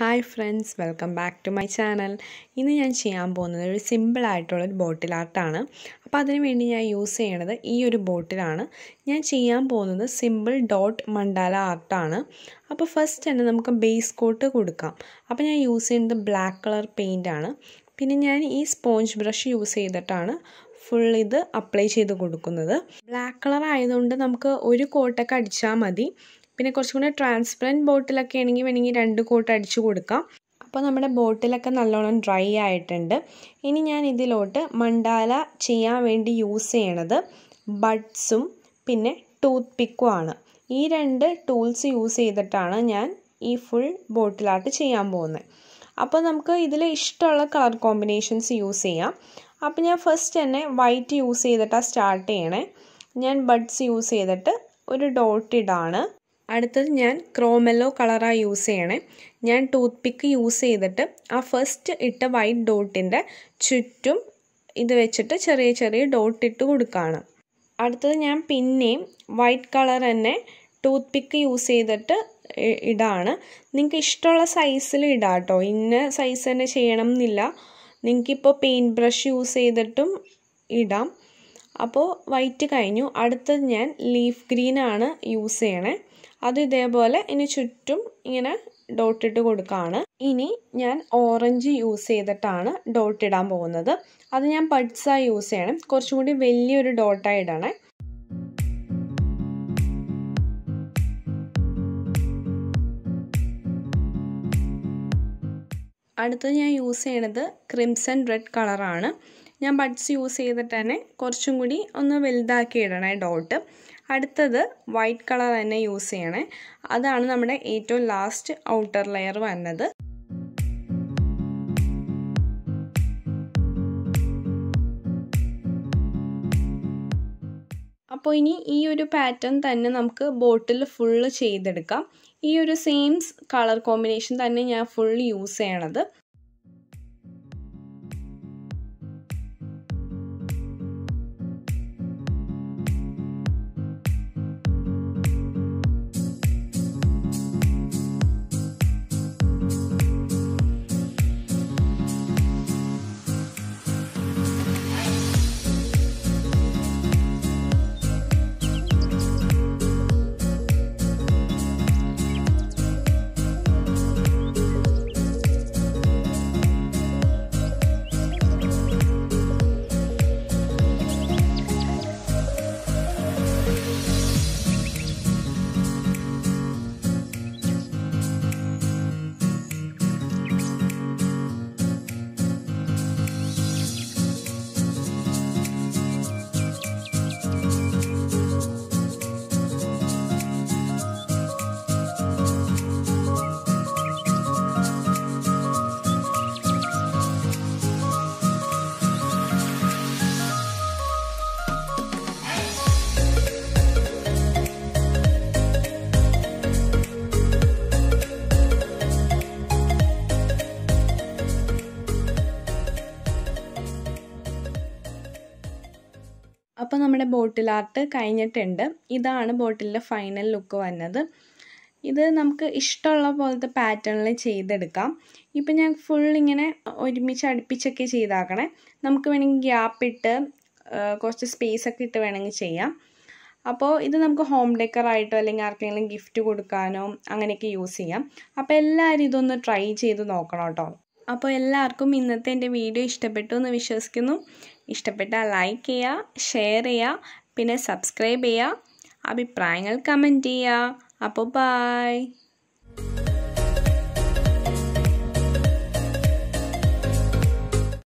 hi friends welcome back to my channel ഇന്ന് ഞാൻ ചെയ്യാൻ പോകുന്നത് ഒരു സിമ്പിൾ ആയിട്ടുള്ളൊരു ബോട്ടിൽ ആർട്ടാണ് അപ്പോൾ അതിന് വേണ്ടി ഞാൻ യൂസ് ചെയ്യണത് ഈ ഒരു ബോട്ടിലാണ് ഞാൻ ചെയ്യാൻ പോകുന്നത് സിമ്പിൾ ഡോട്ട് മണ്ടാല ആർട്ടാണ് അപ്പോൾ ഫസ്റ്റ് തന്നെ നമുക്ക് ബേസ് കോട്ട് കൊടുക്കാം അപ്പോൾ ഞാൻ യൂസ് ചെയ്യുന്നത് ബ്ലാക്ക് കളർ പെയിൻ്റ് ആണ് പിന്നെ ഞാൻ ഈ സ്പോഞ്ച് ബ്രഷ് യൂസ് ചെയ്തിട്ടാണ് ഫുൾ ഇത് അപ്ലൈ ചെയ്ത് കൊടുക്കുന്നത് ബ്ലാക്ക് കളർ ആയതുകൊണ്ട് നമുക്ക് ഒരു കോട്ടൊക്കെ അടിച്ചാൽ മതി പിന്നെ കുറച്ചും കൂടെ ട്രാൻസ്പെറൻറ്റ് ബോട്ടിലൊക്കെ ആണെങ്കിൽ വേണമെങ്കിൽ രണ്ട് കോട്ട് അടിച്ചു കൊടുക്കാം അപ്പോൾ നമ്മുടെ ബോട്ടിലൊക്കെ നല്ലോണം ഡ്രൈ ആയിട്ടുണ്ട് ഇനി ഞാൻ ഇതിലോട്ട് മണ്ടാല ചെയ്യാൻ വേണ്ടി യൂസ് ചെയ്യണത് ബഡ്സും പിന്നെ ടൂത്ത് പിക്കും ആണ് ഈ രണ്ട് ടൂൾസ് യൂസ് ചെയ്തിട്ടാണ് ഞാൻ ഈ ഫുൾ ബോട്ടിലായിട്ട് ചെയ്യാൻ പോകുന്നത് അപ്പോൾ നമുക്ക് ഇതിൽ ഇഷ്ടമുള്ള കളർ കോമ്പിനേഷൻസ് യൂസ് ചെയ്യാം അപ്പോൾ ഞാൻ ഫസ്റ്റ് തന്നെ വൈറ്റ് യൂസ് ചെയ്തിട്ടാണ് സ്റ്റാർട്ട് ചെയ്യണേ ഞാൻ ബഡ്സ് യൂസ് ചെയ്തിട്ട് ഒരു ഡോട്ട് ഇടാണ് അടുത്തത് ഞാൻ ക്രോമെല്ലോ കളറാണ് യൂസ് ചെയ്യണേ ഞാൻ ടൂത്ത് പിക്ക് യൂസ് ചെയ്തിട്ട് ആ ഫസ്റ്റ് ഇട്ട വൈറ്റ് ഡോട്ടിൻ്റെ ചുറ്റും ഇത് വെച്ചിട്ട് ചെറിയ ചെറിയ ഡോട്ട് ഇട്ട് കൊടുക്കുകയാണ് അടുത്തത് ഞാൻ പിന്നെയും വൈറ്റ് കളർ തന്നെ ടൂത്ത് പിക്ക് യൂസ് ചെയ്തിട്ട് ഇടാണ് നിങ്ങൾക്ക് ഇഷ്ടമുള്ള സൈസിൽ ഇടാം കേട്ടോ ഇന്ന സൈസ് തന്നെ ചെയ്യണം എന്നില്ല നിങ്ങൾക്കിപ്പോൾ പെയിൻറ്റ് ബ്രഷ് യൂസ് ചെയ്തിട്ടും ഇടാം അപ്പോൾ വൈറ്റ് കഴിഞ്ഞു അടുത്തത് ഞാൻ ലീഫ് ഗ്രീനാണ് യൂസ് ചെയ്യണേ അത് ഇതേപോലെ ഇനി ചുറ്റും ഇങ്ങനെ ഡോട്ട് ഇട്ട് കൊടുക്കുകയാണ് ഇനി ഞാൻ ഓറഞ്ച് യൂസ് ചെയ്തിട്ടാണ് ഡോട്ട് ഇടാൻ പോകുന്നത് അത് ഞാൻ ബഡ്സായി യൂസ് ചെയ്യണം കുറച്ചും കൂടി വലിയൊരു ഡോട്ടായി ഇടണേ അടുത്തത് ഞാൻ യൂസ് ചെയ്യണത് ക്രിംസൺ റെഡ് കളറാണ് ഞാൻ ബഡ്സ് യൂസ് ചെയ്തിട്ട് തന്നെ കുറച്ചും കൂടി ഒന്ന് വലുതാക്കി ഇടണേ ഡോട്ട് അടുത്തത് വൈറ്റ് കളർ തന്നെ യൂസ് ചെയ്യണേ അതാണ് നമ്മുടെ ഏറ്റവും ലാസ്റ്റ് ഔട്ടർ ലെയർ വന്നത് അപ്പോൾ ഇനി ഈ ഒരു പാറ്റേൺ തന്നെ നമുക്ക് ബോട്ടിൽ ഫുള്ള് ചെയ്തെടുക്കാം ഈ ഒരു സെയിം കളർ കോമ്പിനേഷൻ തന്നെ ഞാൻ ഫുൾ യൂസ് ചെയ്യണത് അപ്പോൾ നമ്മുടെ ബോട്ടിൽ ആർട്ട് കഴിഞ്ഞിട്ടുണ്ട് ഇതാണ് ബോട്ടിലിൻ്റെ ഫൈനൽ ലുക്ക് വന്നത് ഇത് നമുക്ക് ഇഷ്ടമുള്ള പോലത്തെ പാറ്റേണിൽ ചെയ്തെടുക്കാം ഇപ്പം ഞാൻ ഫുൾ ഇങ്ങനെ ഒരുമിച്ച് അടുപ്പിച്ചൊക്കെ ചെയ്താക്കണേ നമുക്ക് വേണമെങ്കിൽ ഗ്യാപ്പ് ഇട്ട് കുറച്ച് സ്പേസ് ഒക്കെ ഇട്ട് വേണമെങ്കിൽ ചെയ്യാം അപ്പോൾ ഇത് നമുക്ക് ഹോം ഡെക്കറായിട്ടോ അല്ലെങ്കിൽ ആർക്കെങ്കിലും ഗിഫ്റ്റ് കൊടുക്കാനോ അങ്ങനെയൊക്കെ യൂസ് ചെയ്യാം അപ്പോൾ എല്ലാവരും ഇതൊന്ന് ട്രൈ ചെയ്ത് നോക്കണം കേട്ടോ അപ്പോൾ എല്ലാവർക്കും ഇന്നത്തെ എൻ്റെ വീഡിയോ ഇഷ്ടപ്പെട്ടു എന്ന് വിശ്വസിക്കുന്നു ഇഷ്ടപ്പെട്ടാൽ ലൈക്ക് ചെയ്യുക ഷെയർ ചെയ്യുക പിന്നെ സബ്സ്ക്രൈബ് ചെയ്യുക അഭിപ്രായങ്ങൾ കമൻറ്റ് ചെയ്യുക അപ്പോൾ ബായ്